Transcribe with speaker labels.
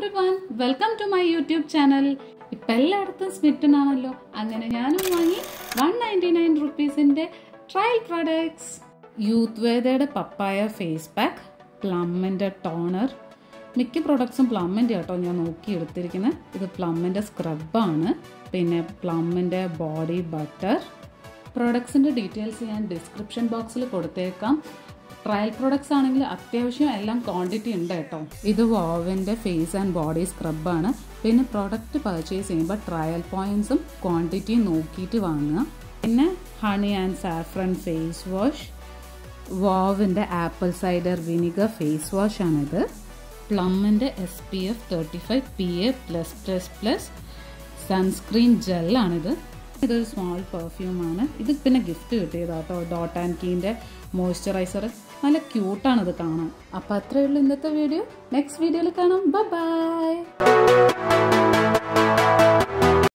Speaker 1: every one welcome to my YouTube channel ഇപ്പം എല്ലായിടത്തും Smytten ആണല്ലോ അങ്ങനെ ഞാനും വാങ്ങി വൺ നയൻറ്റി നയൻ റുപ്പീസിൻ്റെ ട്രയൽ പ്രോഡക്ട്സ് യൂത്ത് വേദയുടെ പപ്പായ ഫേസ് പാക്ക് പ്ലമ്മിൻ്റെ ടോണർ മിക്ക പ്രൊഡക്ട്സും പ്ലമ്മിൻ്റെ കേട്ടോ ഞാൻ നോക്കി എടുത്തിരിക്കുന്നത് ഇത് പ്ലമ്മിൻ്റെ സ്ക്രബാണ് പിന്നെ പ്ലമ്മിൻ്റെ ബോഡി ബട്ടർ പ്രോഡക്ട്സിൻ്റെ ഡീറ്റെയിൽസ് ഞാൻ ഡിസ്ക്രിപ്ഷൻ ബോക്സിൽ കൊടുത്തേക്കാം ട്രയൽ പ്രോഡക്ട്സ് ആണെങ്കിൽ അത്യാവശ്യം എല്ലാം ക്വാണ്ടിറ്റി ഉണ്ട് കേട്ടോ ഇത് വോവിൻ്റെ ഫേസ് ആൻഡ് ബോഡി സ്ക്രബാണ് പിന്നെ പ്രോഡക്റ്റ് പർച്ചേസ് ചെയ്യുമ്പോൾ ട്രയൽ പോയിൻറ്സും ക്വാണ്ടിറ്റിയും നോക്കിയിട്ട് വാങ്ങുക പിന്നെ honey and saffron face wash വോവിൻ്റെ apple cider vinegar face wash ആണിത് പ്ലമ്മിൻ്റെ S P F thirty five P A plus plus plus sunscreen ജെല്ലാണിത് ഇതൊരു സ്മോൾ പെർഫ്യൂമാണ് ഇത് പിന്നെ ഗിഫ്റ്റ് കിട്ടിയതാ കേട്ടോ ഡോട്ട് ആൻഡ് കീൻ്റെ മോയ്സ്ചറൈസർ നല്ല ക്യൂട്ടാണ് ഇത് കാണാൻ അപ്പോൾ അത്രയേ ഉള്ളൂ ഇന്നത്തെ വീഡിയോ നെക്സ്റ്റ് വീഡിയോയിൽ കാണാം ബൈ